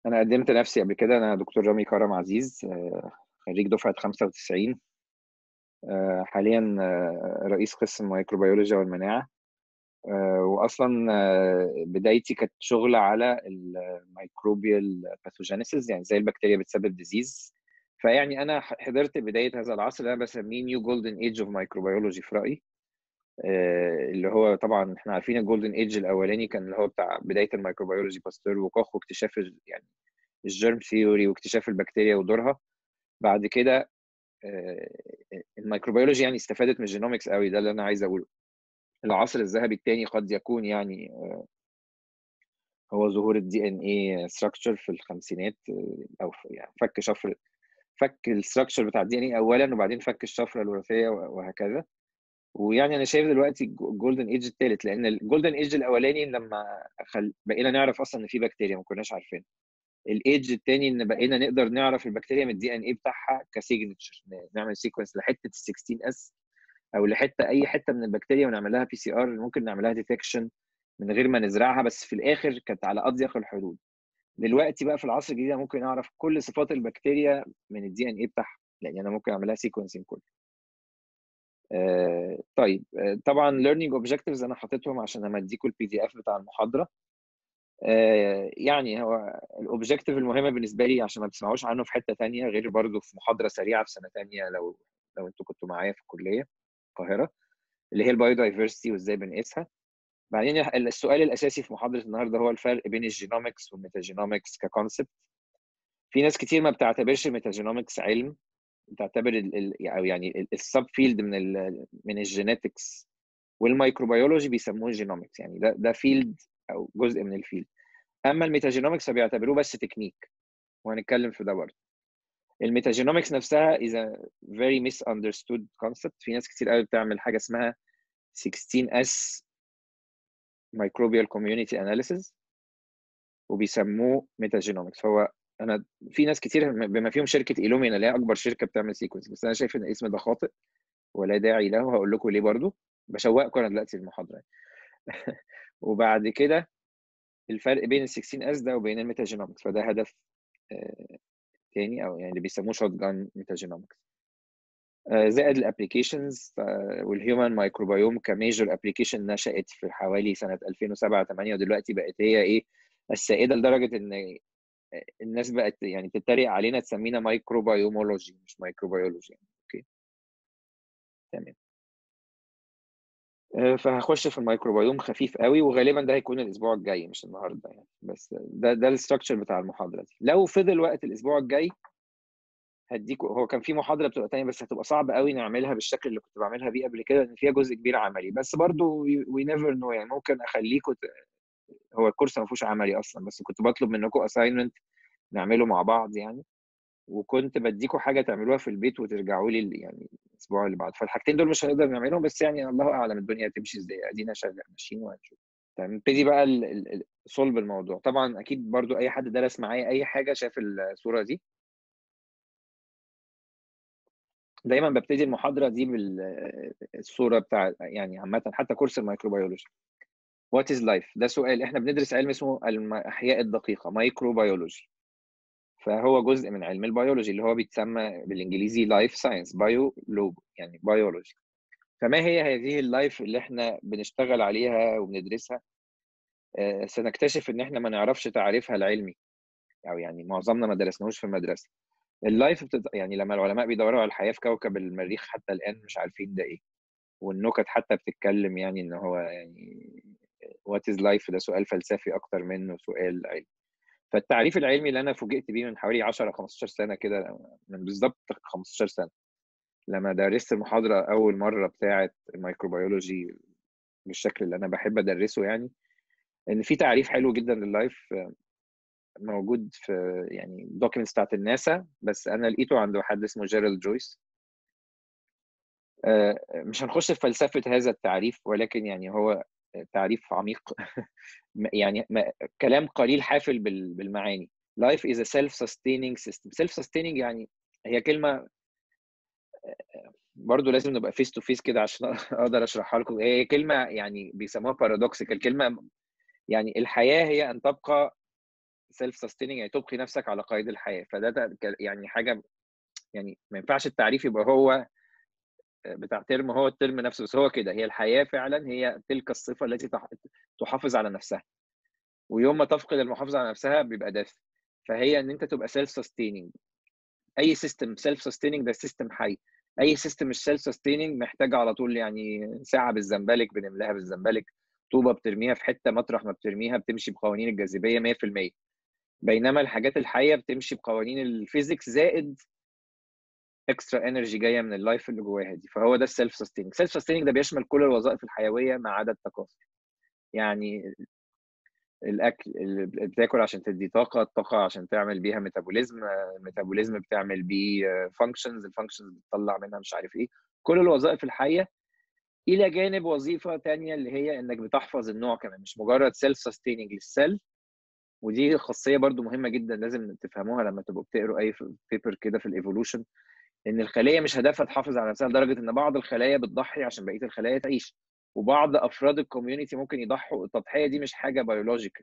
انا قدمت نفسي قبل كده انا دكتور رامي كرم عزيز آه، خريج دفعه 95 آه، حاليا آه، رئيس قسم ميكروبيولوجيا والمناعه واصلا بدايتي كانت شغل على الميكروبيال باثوجينيسيس يعني زي البكتيريا بتسبب ديزيز فيعني انا حضرت بدايه هذا العصر اللي انا بسميه نيو جولدن ايج اوف مايكروبيولوجي في رايي اللي هو طبعا احنا عارفين الجولدن ايج الاولاني كان اللي هو بتاع بدايه الميكروبيولوجي باستور وكوخ واكتشاف يعني الجيرم ثيوري واكتشاف البكتيريا ودورها بعد كده الميكروبيولوجي يعني استفادت من الجينومكس قوي ده اللي انا عايز اقوله العصر الذهبي الثاني قد يكون يعني هو ظهور الدي ان اي ستراكشر في الخمسينات او يعني فك شفر فك الستراكشر بتاع الدي ان اي اولا وبعدين فك الشفره الوراثيه وهكذا ويعني انا شايف دلوقتي الجولدن ايج الثالث لان الجولدن ايج الاولاني لما خل... بقينا نعرف اصلا ان في بكتيريا ما كناش عارفين الايدج الثاني ان بقينا نقدر نعرف البكتيريا من الدي ان اي بتاعها كسيجنتشر نعمل سيكونس لحته ال 16 اس او لحته اي حته من البكتيريا ونعمل لها بي سي ار ممكن نعمل لها ديتكشن من غير ما نزرعها بس في الاخر كانت على اضيق الحدود دلوقتي بقى في العصر الجديد ممكن اعرف كل صفات البكتيريا من الدي ان اي بتاعها يعني انا ممكن اعمل لها سيكونسنج كله آه طيب آه طبعا learning objectives انا حاططهم عشان لما اديكم البي دي اف بتاع المحاضره آه يعني هو الاوبجيكتيف المهمه بالنسبه لي عشان ما تسمعوش عنه في حته ثانيه غير برضه في محاضره سريعه في سنه ثانيه لو لو انتوا كنتوا معايا في الكليه القاهره اللي هي البايودايفرستي وازاي بنقيسها بعدين السؤال الاساسي في محاضره النهارده هو الفرق بين الجينومكس والميتاجينومكس ككونسبت في ناس كتير ما بتعتبرش الميتاجينومكس علم بتعتبر ال او يعني السب فيلد من ال من الجينيتكس والميكروبيولوجي بيسموه جينومكس يعني ده ده فيلد او جزء من الفيلد اما الميتاجينومكس فبيعتبروه بس تكنيك وهنتكلم في ده برضه الميتاجينومكس نفسها is a very misunderstood concept في ناس كتير قوي بتعمل حاجه اسمها 16S microbial community analysis وبيسموه ميتاجينومكس هو انا في ناس كتير بما فيهم شركه ايلومينا اللي هي اكبر شركه بتعمل سيكونس بس انا شايف ان الاسم ده خاطئ ولا داعي له هقول لكم ليه برضو بشوقكم انا دلوقتي المحاضره وبعد كده الفرق بين ال 16 اس ده وبين الميتاجينومكس فده هدف تاني او يعني اللي بيسموه شوت جان ميتاجينومكس زائد الابلكيشنز والهيومن مايكروبيوم كميجر ابلكيشن نشأت في حوالي سنه 2007 8 ودلوقتي بقت هي ايه السائده لدرجه ان الناس بقت يعني تتريق علينا تسمينا مايكروبيومولوجي مش مايكروبيولوجي يعني اوكي تمام فهخش في الميكروبيوم خفيف قوي وغالبا ده هيكون الاسبوع الجاي مش النهارده يعني بس ده ده الستراكشر بتاع المحاضره دي لو فضل وقت الاسبوع الجاي هديكوا هو كان في محاضره بتبقى تانية بس هتبقى صعب قوي نعملها بالشكل اللي كنت بعملها بيه قبل كده لان فيها جزء كبير عملي بس برضو وي نيفر نو يعني ممكن اخليكم هو الكورس ما فيهوش عملي اصلا بس كنت بطلب منكم اساينمنت نعمله مع بعض يعني وكنت بديكم حاجه تعملوها في البيت وترجعوا لي يعني الاسبوع اللي بعد فالحاجتين دول مش هنقدر نعملهم بس يعني الله اعلم الدنيا هتمشي ازاي ادينا شغال ماشيين وهنشوف طيب نبتدي بقى صلب الموضوع طبعا اكيد برضو اي حد درس معايا اي حاجه شاف الصوره دي دايما ببتدي المحاضره دي بالصوره بتاع يعني عامه حتى كورس الميكروبيولوجي وات از لايف ده سؤال احنا بندرس علم اسمه الاحياء الدقيقه مايكروبيولوجي فهو جزء من علم البيولوجي اللي هو بيتسمى بالانجليزي لايف ساينس بايو لوج يعني بيولوجي فما هي هذه اللايف اللي احنا بنشتغل عليها وبندرسها آه سنكتشف ان احنا ما نعرفش تعريفها العلمي او يعني معظمنا ما درسناهوش في المدرسه اللايف بتت... يعني لما العلماء بيدوروا على الحياه في كوكب المريخ حتى الان مش عارفين ده ايه والنكت حتى بتتكلم يعني ان هو يعني وات از لايف ده سؤال فلسفي اكتر منه سؤال علمي فالتعريف العلمي اللي انا فوجئت بيه من حوالي 10 15 سنه كده من بالظبط 15 سنه لما درست المحاضره اول مره بتاعه الميكروبيولوجي بالشكل اللي انا بحب ادرسه يعني ان في تعريف حلو جدا لللايف موجود في يعني دوكيومنتس بتاعت الناسا بس انا لقيته عند حد اسمه جيرالد جويس مش هنخش في فلسفه هذا التعريف ولكن يعني هو تعريف عميق يعني كلام قليل حافل بالمعاني life is a self-sustaining system self-sustaining يعني هي كلمة برضو لازم نبقى فيس تو فيس كده عشان اقدر اشرحها لكم هي كلمة يعني بيسموها بارادوكسيكال كلمة يعني الحياة هي ان تبقى سيلف سستيننج يعني تبقي نفسك على قيد الحياه فده يعني حاجه يعني ما ينفعش التعريف يبقى هو بتاع ترم هو الترم نفسه بس هو كده هي الحياه فعلا هي تلك الصفه التي تحافظ على نفسها ويوم ما تفقد المحافظه على نفسها بيبقى داث فهي ان انت تبقى سيلف سستيننج اي سيستم سيلف سستيننج ده سيستم حي اي سيستم مش سيلف سستيننج محتاج على طول يعني ساعه بالزنبلك بنملاها بالزنبلك طوبه بترميها في حته مطرح ما بترميها بتمشي بقوانين الجاذبيه 100% بينما الحاجات الحيه بتمشي بقوانين الفيزيكس زائد اكسترا انرجي جايه من اللايف اللي جواها دي فهو ده السيلف سستيننج السيلف سستيننج ده بيشمل كل الوظائف الحيويه ما عدا التكاثر يعني الاكل اللي بتاكل عشان تدي طاقه الطاقه عشان تعمل بيها ميتابوليزم الميتابوليزم بتعمل بيه فانكشنز الفانكشنز بتطلع منها مش عارف ايه كل الوظائف الحيه الى جانب وظيفه تانية اللي هي انك بتحفظ النوع كمان مش مجرد سيلف سستيننج للسيل ودي خاصيه برضو مهمه جدا لازم تفهموها لما تبقوا بتقروا اي بيبر كده في الايفولوشن ان الخليه مش هدفها تحافظ على نفسها لدرجه ان بعض الخلايا بتضحي عشان بقيه الخلايا تعيش وبعض افراد الكوميونتي ممكن يضحوا التضحيه دي مش حاجه بيولوجيكال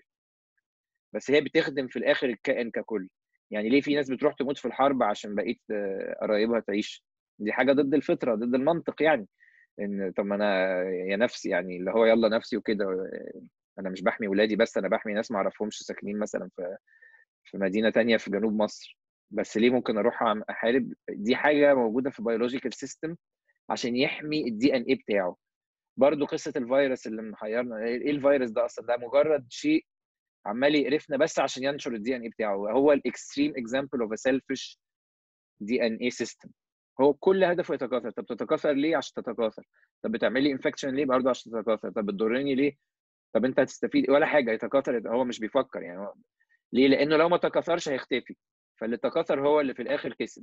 بس هي بتخدم في الاخر الكائن ككل يعني ليه في ناس بتروح تموت في الحرب عشان بقيه قرايبها تعيش دي حاجه ضد الفطره ضد المنطق يعني ان طب ما انا يا نفسي يعني اللي هو يلا نفسي وكده انا مش بحمي ولادي بس انا بحمي ناس ما اعرفهمش ساكنين مثلا في في مدينه تانية في جنوب مصر بس ليه ممكن اروح احارب دي حاجه موجوده في بيولوجيكال سيستم عشان يحمي الدي ان اي بتاعه برضو قصه الفيروس اللي محيرنا ايه الفيروس ده اصلا ده مجرد شيء عمال يقرفنا بس عشان ينشر الدي ان اي بتاعه هو الاكستريم اكزامبل اوف ا سيلفش دي ان اي سيستم هو كل هدفه يتكاثر طب تتكاثر ليه عشان تتكاثر طب بتعمل لي انفكشن ليه برضه عشان تتكاثر طب بتضرني ليه طب انت هتستفيد ولا حاجه يتكاثر هو مش بيفكر يعني هو ليه لانه لو ما تكاثرش هيختفي فاللي تكاثر هو اللي في الاخر كسب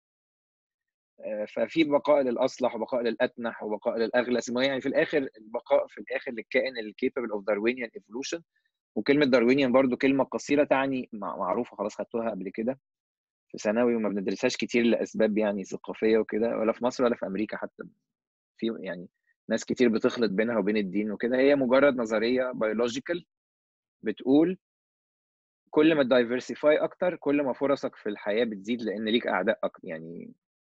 ففي بقاء للاصلح وبقاء للاتنح وبقاء للاغلس يعني في الاخر البقاء في الاخر للكائن الكيبل اوف داروينيان ايفولوشن وكلمه داروينيان برضو كلمه قصيره تعني معروفه خلاص خدتوها قبل كده في ثانوي وما بندرسهاش كتير لاسباب يعني ثقافيه وكده ولا في مصر ولا في امريكا حتى في يعني ناس كتير بتخلط بينها وبين الدين وكده هي مجرد نظريه بيولوجيكال بتقول كل ما تدايفرسيفاي اكتر كل ما فرصك في الحياه بتزيد لان ليك اعداء اكتر يعني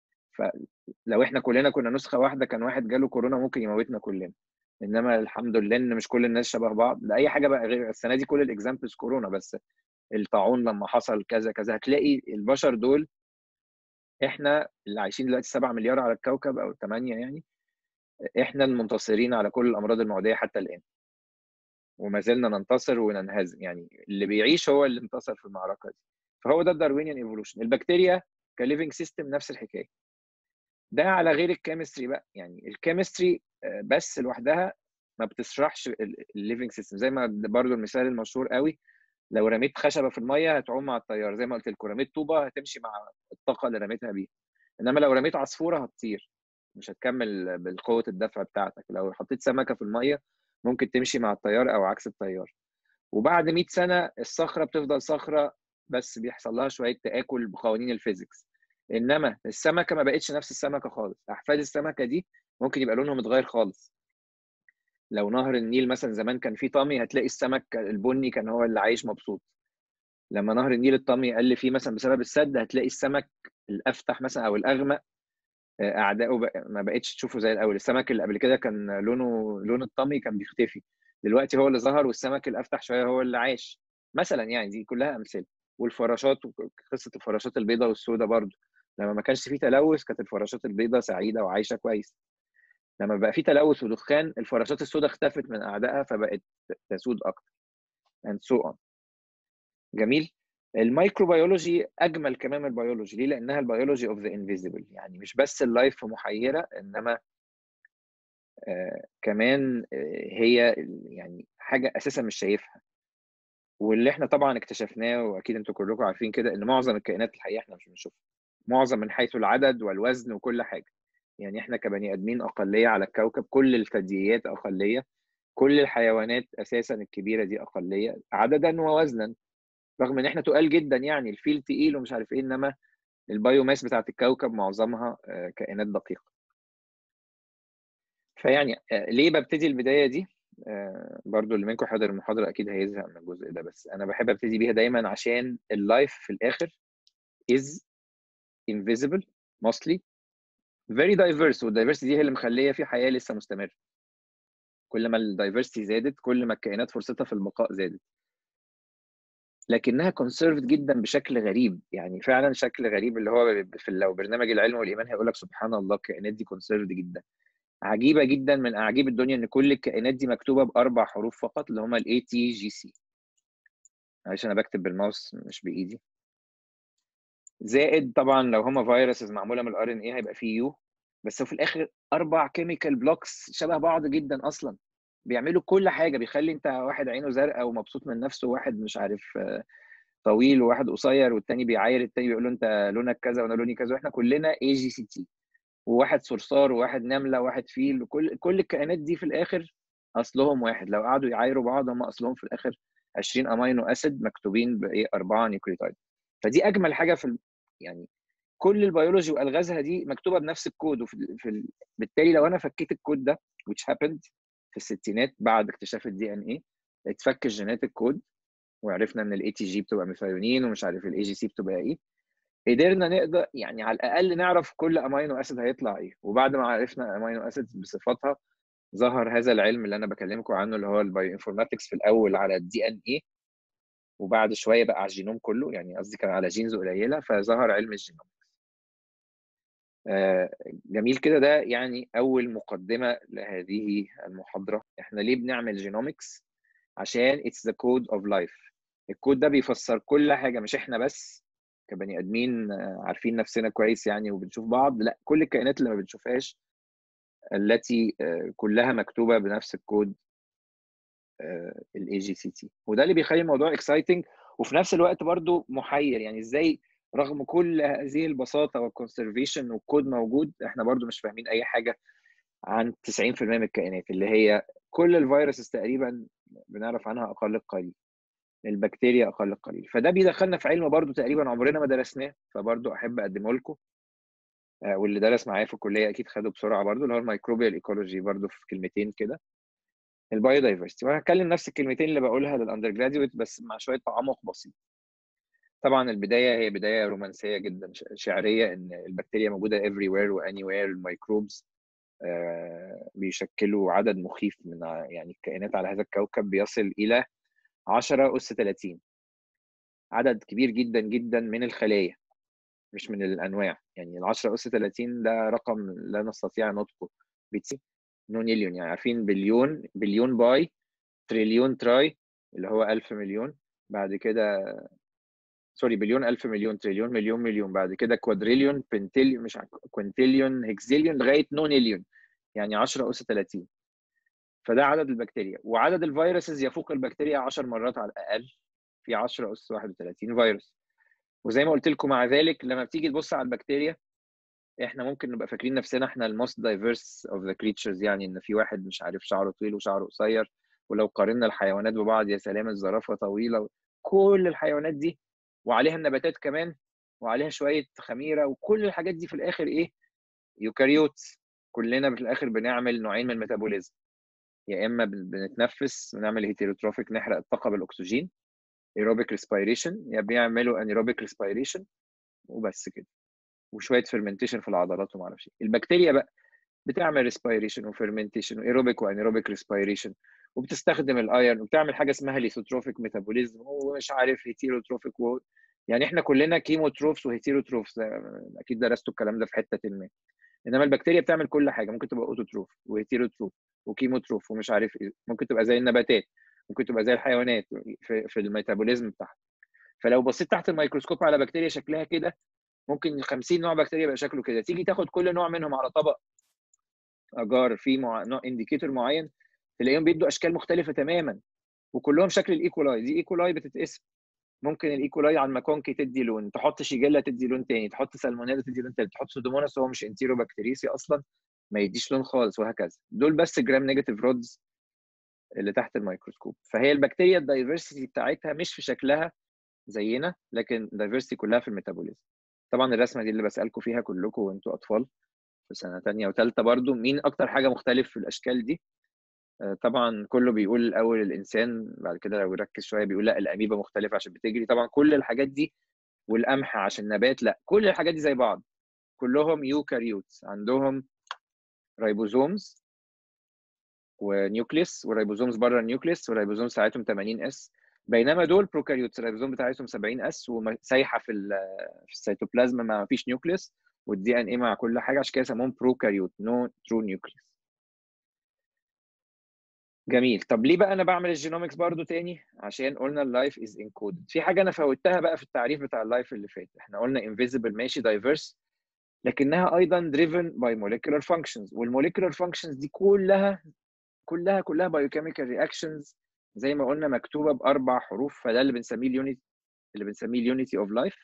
فلو احنا كلنا كنا نسخه واحده كان واحد جاله كورونا ممكن يموتنا كلنا انما الحمد لله ان مش كل الناس شبه بعض ده اي حاجه بقى غير السنه دي كل الاكزامبلز كورونا بس الطاعون لما حصل كذا كذا هتلاقي البشر دول احنا اللي عايشين دلوقتي 7 مليار على الكوكب او 8 يعني احنا المنتصرين على كل الامراض المعديه حتى الان وما زلنا ننتصر وننهزم يعني اللي بيعيش هو اللي انتصر في المعركه دي فهو ده الداروينيان ايفولوشن البكتيريا كليفنج سيستم نفس الحكايه ده على غير الكيمستري بقى يعني الكيمستري بس لوحدها ما بتشرحش الليفنج سيستم زي ما برضو المثال المشهور قوي لو رميت خشبه في الميه هتعوم مع التيار زي ما قلت لكم رميت طوبه هتمشي مع الطاقه اللي رميتها بيها انما لو رميت عصفوره هتطير مش هتكمل بالقوه الدفع بتاعتك لو حطيت سمكه في الميه ممكن تمشي مع التيار او عكس التيار وبعد 100 سنه الصخره بتفضل صخره بس بيحصل لها شويه تاكل بقوانين الفيزيكس انما السمكه ما بقتش نفس السمكه خالص احفاد السمكه دي ممكن يبقى لونهم اتغير خالص لو نهر النيل مثلا زمان كان فيه طمي هتلاقي السمك البني كان هو اللي عايش مبسوط لما نهر النيل الطمي قل فيه مثلا بسبب السد هتلاقي السمك الافتح مثلا او الاغمق اعدائه ما بقتش تشوفه زي الاول السمك اللي قبل كده كان لونه لون الطمي كان بيختفي دلوقتي هو اللي ظهر والسمك الافتح شويه هو اللي عاش مثلا يعني دي كلها امثله والفراشات قصه الفراشات البيضاء والسوداء برضو لما ما كانش فيه تلوث كانت الفراشات البيضاء سعيده وعايشه كويس لما بقى فيه تلوث ودخان الفراشات السوداء اختفت من اعدائها فبقت تسود اكتر and so on جميل الميكروبيولوجي اجمل كمان من البيولوجي ليه لانها البيولوجي اوف ذا انفيزبل يعني مش بس اللايف محيره انما آه كمان آه هي يعني حاجه اساسا مش شايفها واللي احنا طبعا اكتشفناه واكيد انتوا كلكم عارفين كده ان معظم الكائنات الحقيقيه احنا مش بنشوفها معظم من حيث العدد والوزن وكل حاجه يعني احنا كبني ادمين اقليه على الكوكب كل الثدييات اقليه كل الحيوانات اساسا الكبيره دي اقليه عددا ووزنا رغم ان احنا تقال جدا يعني الفيل تقيل ومش عارف ايه انما البايوماس بتاعت الكوكب معظمها كائنات دقيقه فيعني ليه ببتدي البدايه دي آه، برضو اللي منكم حضر المحاضرة أكيد هيزهق من الجزء ده بس أنا بحب أبتدي بيها دايما عشان اللايف في الآخر is invisible mostly very diverse والدايفرسيتي دي هي اللي مخلية في حياة لسه مستمرة كل ما الدايفرسيتي زادت كل ما الكائنات فرصتها في البقاء زادت لكنها conserved جدا بشكل غريب يعني فعلا شكل غريب اللي هو في لو برنامج العلم والايمان هيقول لك سبحان الله الكائنات دي conserved جدا عجيبه جدا من اعاجيب الدنيا ان كل الكائنات دي مكتوبه باربع حروف فقط اللي هما الاي تي جي سي معلش انا بكتب بالماوس مش بايدي زائد طبعا لو هما فيروسز معموله من الار ان اي هيبقى فيه يو بس في الاخر اربع كيميكال بلوكس شبه بعض جدا اصلا بيعملوا كل حاجه بيخلي انت واحد عينه زرقاء ومبسوط من نفسه وواحد مش عارف طويل وواحد قصير والتاني بيعاير التاني بيقول له انت لونك كذا وانا لوني كذا واحنا كلنا اي جي سي تي وواحد صرصار وواحد نمله وواحد فيل وكل كل الكائنات دي في الاخر اصلهم واحد لو قعدوا يعايروا بعض هم اصلهم في الاخر 20 امينو اسيد مكتوبين بايه اربعه نيوكليوتايد فدي اجمل حاجه في ال... يعني كل البيولوجي والغازها دي مكتوبه بنفس الكود وفي في ال... بالتالي لو انا فكيت الكود ده which happened في الستينات بعد اكتشاف الدي ان ايه اتفك الجيناتيك كود وعرفنا ان الاي تي جي بتبقى ميثايونين ومش عارف الاي جي سي بتبقى ايه قدرنا نقدر يعني على الاقل نعرف كل امينو اسيد هيطلع ايه وبعد ما عرفنا امينو اسيد بصفاتها ظهر هذا العلم اللي انا بكلمكم عنه اللي هو البايو انفورماتكس في الاول على الدي ان ايه وبعد شويه بقى على الجينوم كله يعني قصدي كان على جينز قليله فظهر علم الجينومكس آه جميل كده ده يعني اول مقدمه لهذه المحاضره احنا ليه بنعمل جينومكس عشان اتس ذا كود اوف لايف الكود ده بيفسر كل حاجه مش احنا بس كبني ادمين عارفين نفسنا كويس يعني وبنشوف بعض لا كل الكائنات اللي ما بنشوفهاش التي كلها مكتوبه بنفس الكود الاي جي سي تي وده اللي بيخلي الموضوع اكسايتنج وفي نفس الوقت برضو محير يعني ازاي رغم كل هذه البساطه والكونسرفيشن والكود موجود احنا برضو مش فاهمين اي حاجه عن 90% من الكائنات اللي هي كل الفيروسز تقريبا بنعرف عنها اقل قليل البكتيريا اقل قليل فده بيدخلنا في علم برضو تقريبا عمرنا ما درسناه فبرضو احب اقدمه لكم واللي درس معايا في الكليه اكيد خده بسرعه برضو اللي هو الميكروبيال ايكولوجي برضو في كلمتين كده البايو دايفرستي وانا هتكلم نفس الكلمتين اللي بقولها للاندر جراديويت بس مع شويه تعمق بسيط طبعا البدايه هي بدايه رومانسيه جدا شعريه ان البكتيريا موجوده everywhere و anywhere الميكروبز بيشكلوا عدد مخيف من يعني الكائنات على هذا الكوكب بيصل الى 10 أس 30 عدد كبير جدا جدا من الخلايا مش من الأنواع يعني ال 10 أس 30 ده رقم لا نستطيع نطقه بيتسي نونيليون يعني عارفين بليون بليون باي تريليون تراي اللي هو 1000 مليون بعد كده سوري بليون 1000 مليون تريليون مليون مليون بعد كده كوادريليون بنتيليون مش كوينتيليون هكزيليون لغايه نونيليون يعني 10 أس 30 فده عدد البكتيريا وعدد الفيروسز يفوق البكتيريا 10 مرات على الاقل في 10 اس 31 فيروس وزي ما قلت لكم مع ذلك لما بتيجي تبص على البكتيريا احنا ممكن نبقى فاكرين نفسنا احنا الموست دايفيرس اوف ذا كريتشرز يعني ان في واحد مش عارف شعره طويل وشعره قصير ولو قارنا الحيوانات ببعض يا سلام الزرافه طويله كل الحيوانات دي وعليها النباتات كمان وعليها شويه خميره وكل الحاجات دي في الاخر ايه يوكاريوتس كلنا في الاخر بنعمل نوعين من الميتابوليزم يا اما بنتنفس ونعمل هيتيروتروفيك نحرق الطاقه بالاكسجين ايروبيك ريسبيريشن يا بيعملوا انيروبيك ريسبيريشن وبس كده وشويه فيرمنتيشن في العضلات وما اعرفش البكتيريا بقى بتعمل ريسبيريشن وفيرمنتيشن وايروبيك وانيروبيك ريسبيريشن وبتستخدم الايرون وبتعمل حاجه اسمها ليثوتروفيك ميتابوليزم ومش عارف هيتيروتروفيك و... يعني احنا كلنا كيموتروفس وهيتيروتروفس اكيد درستوا الكلام ده في حته ما انما البكتيريا بتعمل كل حاجه ممكن تبقى اوتوتروف وهيتيروتروف وكيموتروف ومش عارف ايه ممكن تبقى زي النباتات ممكن تبقى زي الحيوانات في, في الميتابوليزم بتاعها فلو بصيت تحت الميكروسكوب على بكتيريا شكلها كده ممكن 50 نوع بكتيريا يبقى شكله كده تيجي تاخد كل نوع منهم على طبق اجار فيه مع... نوع انديكيتور معين تلاقيهم بيدوا اشكال مختلفه تماما وكلهم شكل الايكولاي دي ايكولاي بتتقسم ممكن الايكولاي على الماكونكي تدي لون تحط شيجيلا تدي لون تاني تحط سالمونيلا تدي لون تاني تحط سودوموناس هو مش انتيرو بكتيريسي اصلا ما يديش لون خالص وهكذا دول بس جرام نيجاتيف رودز اللي تحت الميكروسكوب فهي البكتيريا الدايفرسيتي بتاعتها مش في شكلها زينا لكن الدايفرسيتي كلها في الميتابوليزم طبعا الرسمه دي اللي بسالكم فيها كلكم وانتوا اطفال في سنه ثانيه وثالثه برضو مين اكتر حاجه مختلف في الاشكال دي طبعا كله بيقول الاول الانسان بعد كده لو ركز شويه بيقول لا الاميبا مختلفه عشان بتجري طبعا كل الحاجات دي والقمح عشان نبات لا كل الحاجات دي زي بعض كلهم يوكاريوتس عندهم رايبوزومز ونيوكليس والرايبوزومز بره النيوكليس والرايبوزوم ساعتهم 80 اس بينما دول بروكاريوتس الرايبوزوم بتاعتهم 70 اس وسايحه في في السيتوبلازم ما فيش نيوكليس والدي ان اي مع كل حاجه عشان كده سموهم بروكاريوت نو ترو نيوكليس جميل طب ليه بقى انا بعمل الجينومكس برضو تاني عشان قلنا اللايف از انكودد في حاجه انا فوتها بقى في التعريف بتاع اللايف اللي فات احنا قلنا انفيزبل ماشي دايفيرس لكنها ايضا driven by molecular functions والموليكولار functions دي كلها كلها كلها بايوكيميكال رياكشنز زي ما قلنا مكتوبه باربع حروف فده اللي بنسميه اليونت اللي بنسميه اليونيتي اوف لايف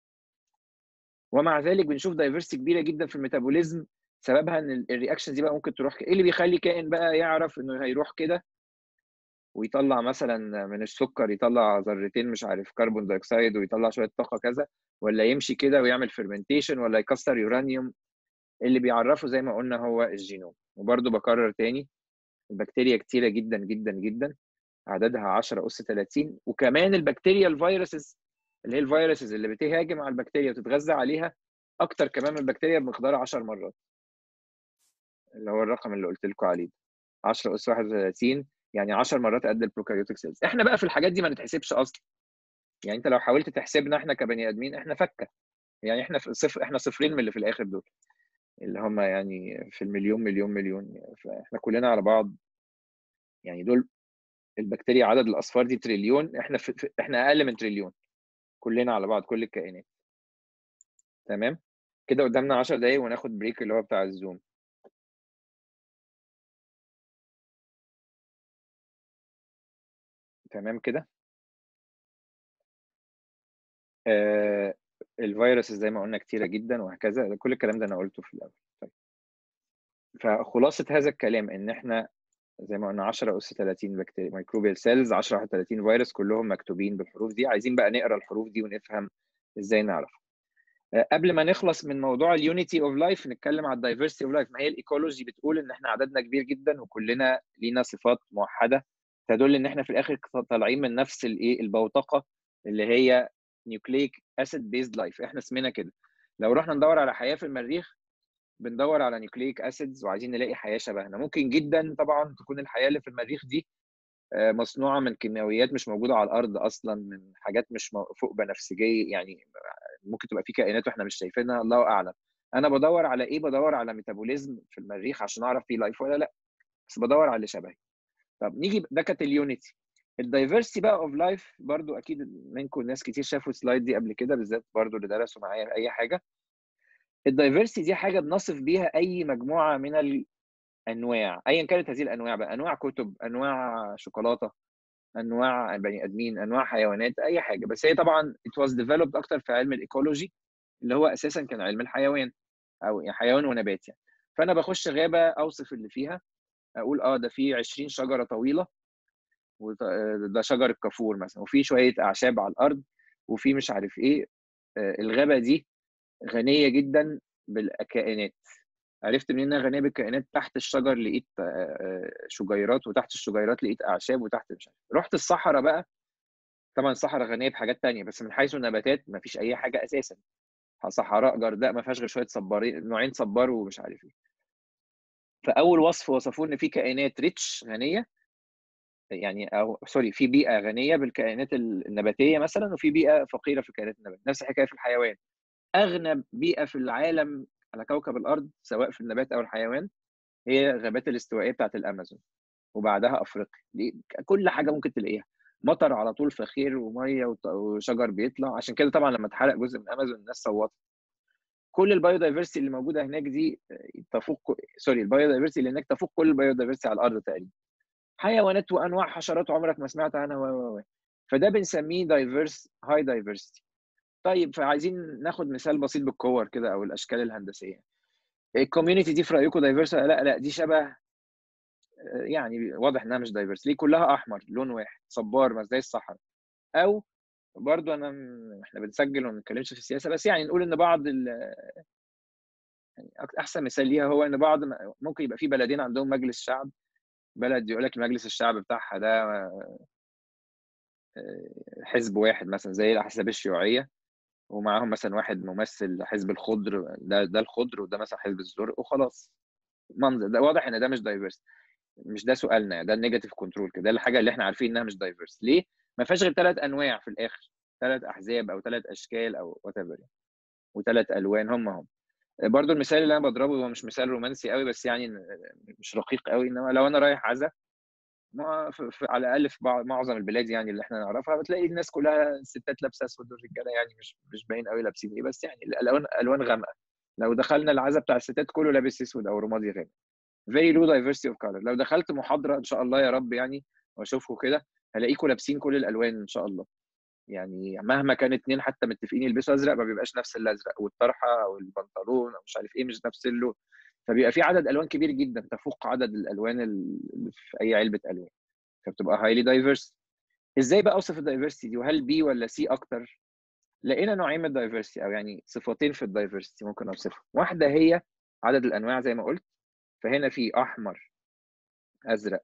ومع ذلك بنشوف دايفرستي كبيره جدا في الميتابوليزم سببها ان الرياكشنز دي بقى ممكن تروح كده. ايه اللي بيخلي كائن بقى يعرف انه هيروح كده ويطلع مثلا من السكر يطلع ذرتين مش عارف كربون دايوكسيد ويطلع شويه طاقه كذا ولا يمشي كده ويعمل فيرمنتيشن ولا يكسر يورانيوم اللي بيعرفه زي ما قلنا هو الجينوم وبرده بكرر تاني البكتيريا كتيره جدا جدا جدا عددها 10 اس 30 وكمان البكتيريا الفيروسز اللي هي الفيروسز اللي بتهاجم على البكتيريا وتتغذى عليها اكتر كمان من البكتيريا بمقدار 10 مرات اللي هو الرقم اللي قلت لكم عليه 10 اس 31 يعني 10 مرات قد البروكاريوتيك سيلز احنا بقى في الحاجات دي ما نتحسبش اصلا يعني انت لو حاولت تحسبنا احنا كبني ادمين احنا فكه يعني احنا في صفر احنا صفرين من اللي في الاخر دول اللي هم يعني في المليون مليون مليون فاحنا كلنا على بعض يعني دول البكتيريا عدد الاصفار دي تريليون احنا في احنا اقل من تريليون كلنا على بعض كل الكائنات تمام كده قدامنا 10 دقايق وناخد بريك اللي هو بتاع الزوم تمام كده آه الفيروس زي ما قلنا كتيرة جدا وهكذا كل الكلام ده انا قلته في الاول طيب فخلاصة هذا الكلام ان احنا زي ما قلنا 10 اس 30 بكتيريا ميكروبيال سيلز 10 31 فيروس كلهم مكتوبين بالحروف دي عايزين بقى نقرا الحروف دي ونفهم ازاي نعرف قبل ما نخلص من موضوع اليونيتي اوف لايف نتكلم على الدايفرستي اوف لايف ما هي الايكولوجي بتقول ان احنا عددنا كبير جدا وكلنا لينا صفات موحده تدل ان احنا في الاخر طالعين من نفس الايه البوتقه اللي هي نيوكليك اسيد بيزد لايف احنا اسمنا كده لو رحنا ندور على حياه في المريخ بندور على نيوكليك اسيدز وعايزين نلاقي حياه شبهنا ممكن جدا طبعا تكون الحياه اللي في المريخ دي مصنوعه من كيماويات مش موجوده على الارض اصلا من حاجات مش فوق بنفسجيه يعني ممكن تبقى في كائنات واحنا مش شايفينها الله اعلم انا بدور على ايه بدور على ميتابوليزم في المريخ عشان اعرف في لايف ولا لا بس بدور على اللي شبهي طب نيجي ده كانت اليونيتي الدايفرسي بقى اوف لايف برضو اكيد منكم ناس كتير شافوا السلايد دي قبل كده بالذات برضو اللي درسوا معايا اي حاجه الدايفرسي دي حاجه بنصف بيها اي مجموعه من الانواع ايا كانت هذه الانواع بقى انواع كتب انواع شوكولاته انواع بني ادمين انواع حيوانات اي حاجه بس هي طبعا it was developed اكتر في علم الايكولوجي اللي هو اساسا كان علم الحيوان او يعني حيوان ونبات يعني فانا بخش غابه اوصف اللي فيها اقول اه ده في 20 شجره طويله وده شجر الكافور مثلا وفي شويه اعشاب على الارض وفي مش عارف ايه الغابه دي غنيه جدا بالكائنات عرفت منين انها غنيه بالكائنات تحت الشجر لقيت شجيرات وتحت الشجيرات لقيت اعشاب وتحت مش عارف رحت الصحراء بقى طبعا الصحراء غنيه بحاجات تانية بس من حيث النباتات ما فيش اي حاجه اساسا صحراء جرداء ما فيهاش غير شويه صبارين نوعين صبار ومش عارف ايه فاول وصف وصفوه ان في كائنات ريتش غنيه يعني او سوري في بيئه غنيه بالكائنات النباتيه مثلا وفي بيئه فقيره في الكائنات النباتيه نفس الحكايه في الحيوان اغنى بيئه في العالم على كوكب الارض سواء في النبات او الحيوان هي الغابات الاستوائيه بتاعت الامازون وبعدها افريقيا دي كل حاجه ممكن تلاقيها مطر على طول فخير وميه وشجر بيطلع عشان كده طبعا لما اتحرق جزء من امازون الناس صوتت كل البايودايفرستي اللي موجوده هناك دي تفوق سوري البايودايفرستي اللي هناك تفوق كل البايودايفرستي على الارض تقريبا حيوانات وانواع حشرات عمرك ما سمعت عنها و فده بنسميه دايفرس هاي دايفرستي طيب فعايزين ناخد مثال بسيط بالكور كده او الاشكال الهندسيه الكوميونتي دي في رايكم دايفرس لا لا دي شبه يعني واضح انها مش دايفرس ليه كلها احمر لون واحد صبار ما زي الصحراء او برضو انا احنا بنسجل وما بنتكلمش في السياسه بس يعني نقول ان بعض ال... يعني احسن مثال ليها هو ان بعض ممكن يبقى في بلدين عندهم مجلس شعب بلد يقول لك مجلس الشعب بتاعها ده حزب واحد مثلا زي الاحزاب الشيوعيه ومعاهم مثلا واحد ممثل حزب الخضر ده ده الخضر وده مثلا حزب الزرق وخلاص منظر ده واضح ان ده مش دايفرس مش ده سؤالنا ده النيجاتيف كنترول كده ده الحاجه اللي احنا عارفين انها مش دايفرس ليه ما فيهاش غير ثلاث انواع في الاخر ثلاث احزاب او ثلاث اشكال او وات ايفر وثلاث الوان هم هم برضو المثال اللي انا بضربه هو مش مثال رومانسي قوي بس يعني مش رقيق قوي انما لو انا رايح عزا على الاقل في بعض معظم البلاد يعني اللي احنا نعرفها بتلاقي الناس كلها الستات لابسه اسود والرجاله يعني مش مش باين قوي لابسين ايه بس يعني الالوان الوان غامقه لو دخلنا العزا بتاع الستات كله لابس اسود او رمادي غامق very low diversity of color لو دخلت محاضره ان شاء الله يا رب يعني واشوفكم كده هلاقيكم لابسين كل الالوان ان شاء الله يعني مهما كان اتنين حتى متفقين يلبسوا ازرق ما بيبقاش نفس الازرق والطرحه او البنطلون او مش عارف ايه مش نفس اللون فبيبقى في عدد الوان كبير جدا تفوق عدد الالوان اللي في اي علبه الوان فبتبقى هايلي دايفرس ازاي بقى اوصف الدايفرستي دي وهل بي ولا سي اكتر لقينا نوعين من الدايفرستي او يعني صفتين في الدايفرستي ممكن اوصفهم واحده هي عدد الانواع زي ما قلت فهنا في احمر ازرق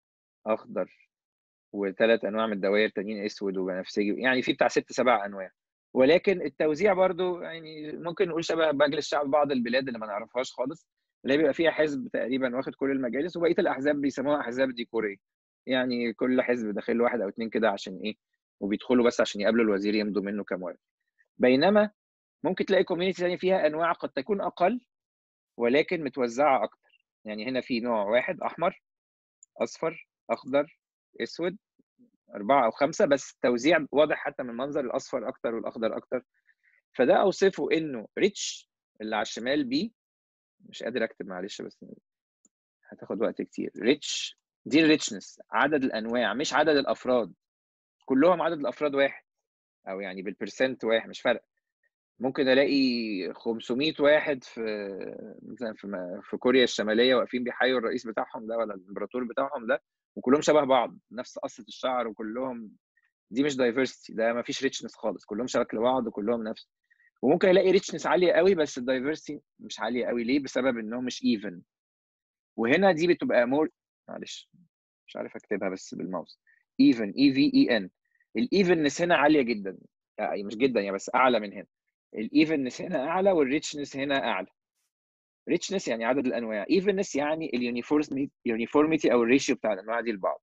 اخضر وثلاث انواع من الدوائر تانيين اسود وبنفسجي يعني في بتاع ست سبع انواع ولكن التوزيع برضو يعني ممكن نقول شبه مجلس شعب بعض البلاد اللي ما نعرفهاش خالص اللي بيبقى فيها حزب تقريبا واخد كل المجالس وبقيه الاحزاب بيسموها احزاب ديكوريه يعني كل حزب داخل له واحد او اثنين كده عشان ايه وبيدخلوا بس عشان يقابلوا الوزير يمضوا منه كام ورقه بينما ممكن تلاقي كوميونتي ثانيه فيها انواع قد تكون اقل ولكن متوزعه اكتر يعني هنا في نوع واحد احمر اصفر اخضر اسود اربعه او خمسه بس التوزيع واضح حتى من المنظر الاصفر اكتر والاخضر اكتر فده اوصفه انه ريتش اللي على الشمال بي مش قادر اكتب معلش بس هتاخد وقت كتير ريتش دي الريتشنس عدد الانواع مش عدد الافراد كلهم عدد الافراد واحد او يعني بالبرسنت واحد مش فارق ممكن الاقي 500 واحد في مثلا في في كوريا الشماليه واقفين بيحيوا الرئيس بتاعهم ده ولا الامبراطور بتاعهم ده وكلهم شبه بعض نفس قصه الشعر وكلهم دي مش دايفرستي ده ما فيش ريتشنس خالص كلهم شكل بعض وكلهم نفس وممكن الاقي ريتشنس عاليه قوي بس الدايفرستي مش عاليه قوي ليه بسبب انهم مش ايفن وهنا دي بتبقى مور معلش مش عارف اكتبها بس بالماوس ايفن اي في اي ان الايفنس هنا عاليه جدا يعني مش جدا يعني بس اعلى من هنا الايفنس هنا اعلى والريتشنس هنا اعلى ريتشنس يعني عدد الانواع ايفنس يعني اليونيفورميتي او الريشيو بتاع الانواع دي لبعض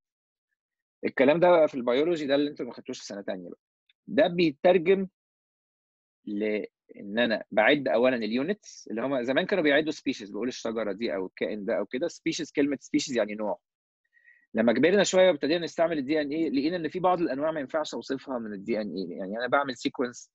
الكلام ده في البيولوجي ده اللي انتوا ما خدتوش في سنه ثانيه بقى ده بيترجم لان انا بعد اولا اليونتس اللي هم زمان كانوا بيعدوا سبيشيز بقول الشجره دي او الكائن ده او كده سبيشيز كلمه سبيشيز يعني نوع لما كبرنا شويه وابتدينا نستعمل الدي ان اي لقينا ان في بعض الانواع ما ينفعش اوصفها من الدي ان اي يعني انا بعمل سيكونس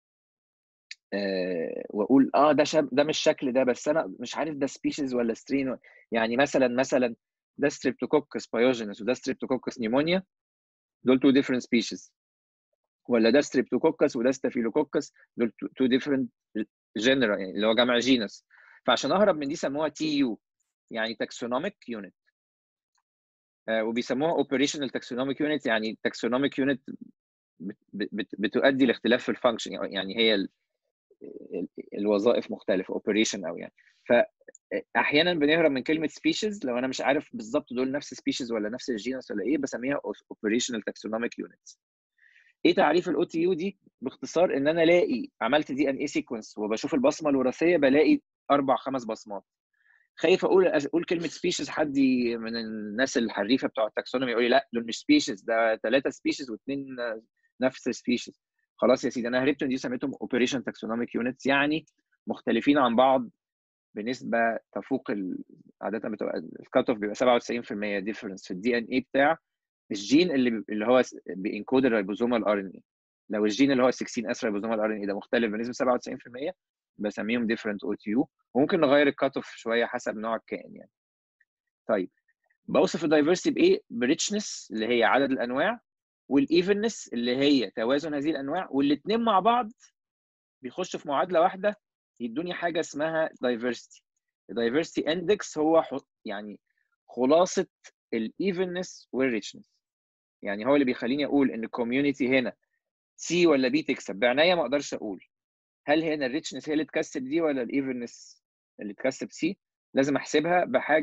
آه واقول اه ده شب ده مش شكل ده بس انا مش عارف ده سبيشيز ولا سترين يعني مثلا مثلا ده ستريبتوكوكس بايوجينس وده ستريبتوكوكس نيمونيا دول تو ديفرنت سبيشيز ولا ده ستريبتوكوكس وده ستافيلوكوكس دول تو ديفرنت جنرا يعني اللي هو جمع جينس فعشان اهرب من دي سموها تي يو يعني تاكسونوميك يونت آه وبيسموها اوبريشنال تاكسونوميك يونت يعني تاكسونوميك يونت بتؤدي لاختلاف في الفانكشن يعني هي ال الوظائف مختلفه اوبريشن او يعني فاحيانا بنهرب من كلمه سبيشيز لو انا مش عارف بالظبط دول نفس سبيشيز ولا نفس الجينس ولا ايه بسميها اوبريشنال تاكسونوميك يونتس ايه تعريف الاو تي يو دي باختصار ان انا الاقي عملت دي ان اي سيكونس وبشوف البصمه الوراثيه بلاقي اربع خمس بصمات خايف اقول اقول كلمه سبيشيز حد من الناس الحريفه بتوع التاكسونومي يقول لي لا دول مش سبيشيز ده ثلاثه سبيشيز واثنين نفس السبيشيز خلاص يا سيدي انا هربت دي سميتهم اوبريشن تاكسونوميك يونتس يعني مختلفين عن بعض بنسبه تفوق عاده بتبقى الكات اوف بيبقى 97% ديفرنس في الدي ان اي بتاع الجين اللي اللي هو بينكود الريبوزومال ار ان اي لو الجين اللي هو 16 اس ريبوزومال ار ان اي ده مختلف بنسبه 97% بسميهم ديفرنت او تي يو وممكن نغير الكات اوف شويه حسب نوع الكائن يعني طيب بوصف الدايفرستي بايه بريتشنس اللي هي عدد الانواع والايفنس اللي هي توازن هذه الانواع والاثنين مع بعض بيخشوا في معادله واحده يدوني حاجه اسمها دايفرستي الدايفرستي اندكس هو يعني خلاصه الايفنس والريتشنس يعني هو اللي بيخليني اقول ان الكوميونتي هنا سي ولا بي تكسب بعنايه ما اقدرش اقول هل هنا الريتشنس هي اللي تكسب دي ولا الايفنس اللي تكسب سي لازم احسبها بحاجه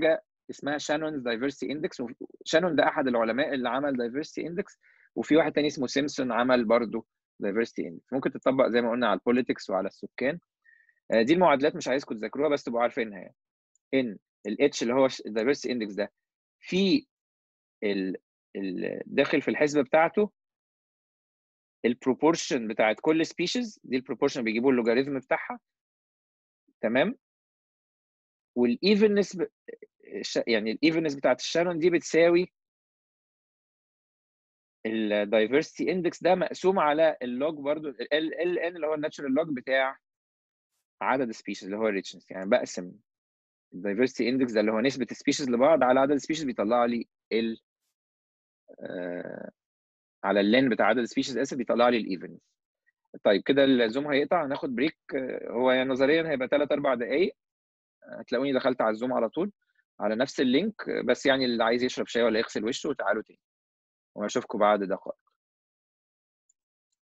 اسمها شانونز دايفرسيتي اندكس شانون ده احد العلماء اللي عمل دايفرسيتي اندكس وفي واحد تاني اسمه سيمسون عمل برضه دايفرسيتي اندكس ممكن تطبق زي ما قلنا على البوليتكس وعلى السكان آه، دي المعادلات مش عايزكم تذاكروها بس تبقوا عارفينها يعني ان الاتش اللي هو الدايفرسيتي اندكس ده في ال داخل في الحسبه بتاعته البروبورشن بتاعت كل سبيشيز دي البروبورشن بيجيبوا اللوجاريتم بتاعها تمام والايفنس ب... يعني الايفنس بتاعت الشانون دي بتساوي الدايفرستي اندكس ده مقسوم على اللوج برضو ال ال ان اللي هو الناتشورال لوج بتاع عدد السبيشيز اللي هو الريتشنس يعني بقسم الدايفرستي اندكس ده اللي هو نسبه السبيشيز لبعض على عدد السبيشيز بيطلع لي ال آه على اللين بتاع عدد السبيشيز اسف بيطلع لي الايفنس طيب كده الزوم هيقطع هناخد بريك هو يعني نظريا هيبقى 3 4 دقائق هتلاقوني دخلت على الزوم على طول على نفس اللينك بس يعني اللي عايز يشرب شاي ولا يغسل وشه تعالوا تاني واشوفكم بعد دقائق